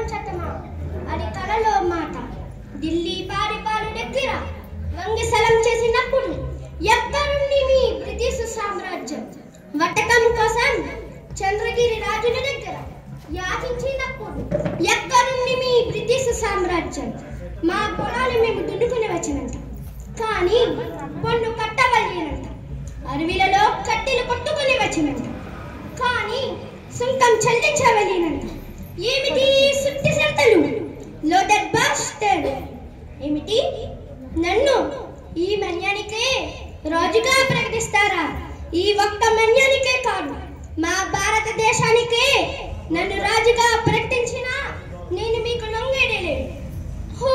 చట్టమా అది కలలో మాట ఢిల్లీ పారిపాలు దగ్గర వంగి సలం చేసినప్పుడు ఎక్కడుంది మీ బ్రిటిష్ సామ్రాజ్యం వటకం కోసం చంద్రగిరి రాజుల దగ్గర యాచించినప్పుడు ఎక్కడుంది మీ బ్రిటిష్ సామ్రాజ్యం మా పొలాలు మేము దున్నుకుని వచ్చినంత కానీ పన్ను కట్టవలేనంత అడవిలలో కట్టెలు కొట్టుకుని వచ్చినంత కానీ సుంకం చెల్లించవలేనంత ఏమిటి ఈ సుట్టి సంతలు లోడెడ్ బాస్టర్డ్ ఏమిటి నన్ను ఈ మన్యానికే రాజుగా ప్రకటిస్తారా ఈ ఒక్క మన్యానికే కాదు మా భారతదేశానికే నన్ను రాజుగా ప్రకటించినా నేను మీకు లొంగేదే లేదు హో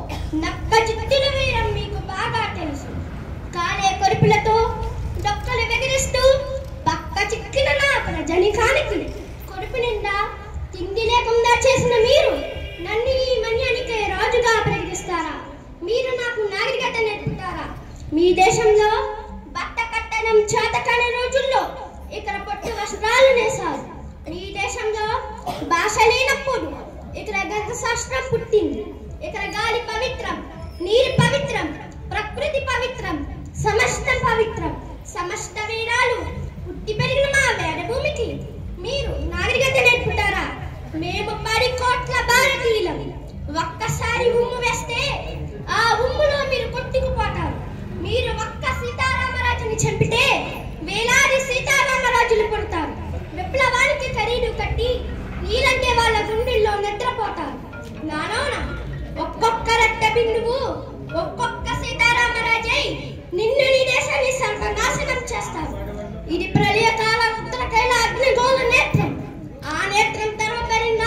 నక్క చిత్తుల వీరం మీకు బాగా తెలుసు కాలే కొరుపులతో డొక్కలు వెగిరిస్తూ పక్క చిక్కిన నా ప్రజనికానికి కొరుపు నిండా తిండి లేకుండా చేసిన మీరు నన్ను ఈ మన్యానికే రాజుగా ప్రకటిస్తారా మీరు నాకు నాగరికత నేర్పుతారా మీ దేశంలో బట్ట కట్టడం చేతకాని రోజుల్లో ఇక్కడ పొట్టు వస్త్రాలు నేసారు మీ దేశంలో భాష లేనప్పుడు ఇక్కడ గంగ శాస్త్రం పుట్టింది ఇక్కడ గాలి పవిత్రం నీరు పవిత్రం ప్రకృతి పవిత్రం సమస్తం పవిత్రం సమస్త వీరాలు పుట్టి పెరిగిన మా వేద భూమికి మీరు నాగరికత నేర్పుతారా మేము పది కోట్ల భారతీయులం ఒక్కసారి ఉమ్ము వేస్తే ఆ ఉమ్ములో మీరు కొట్టుకుపోతారు మీరు ఒక్క సీతారామరాజుని చంపితే వేలాది సీతారామరాజులు పుడతారు విప్లవానికి ఖరీదు కట్టి నీలంటే వాళ్ళ గుండెల్లో నిద్రపోతారు నానోన ఒక్కొక్క రక్త బిందువు ఒక్కొక్క సీతారామరాజై నిన్ను నీ దేశాన్ని సర్వనాశనం చేస్తారు ఇది ప్రళయకాల ఉత్తరకైల అగ్నిగోళ నేత్రం ఆ నేత్రం తెరవబడిన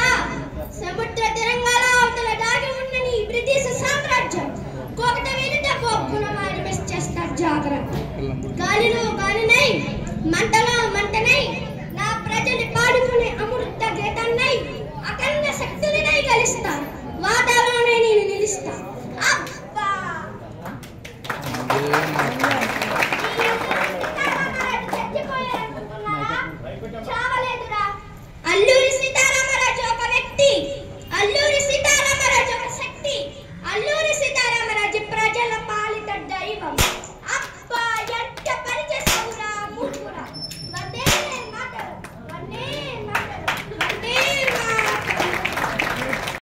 సముద్ర తిరంగాల అవతల దాగి ఉన్న నీ బ్రిటిష్ సామ్రాజ్యం కోకట వెలుట బొగ్గున మారి చేస్తారు జాగ్రత్త గాలిలో గాలినై మంటలో మంటనై నా ప్రజలు పాడుకునే అమృత గీతాన్నై అఖండ శక్తులనై గలిస్తా వాతాలోనే నేను నిలుస్తా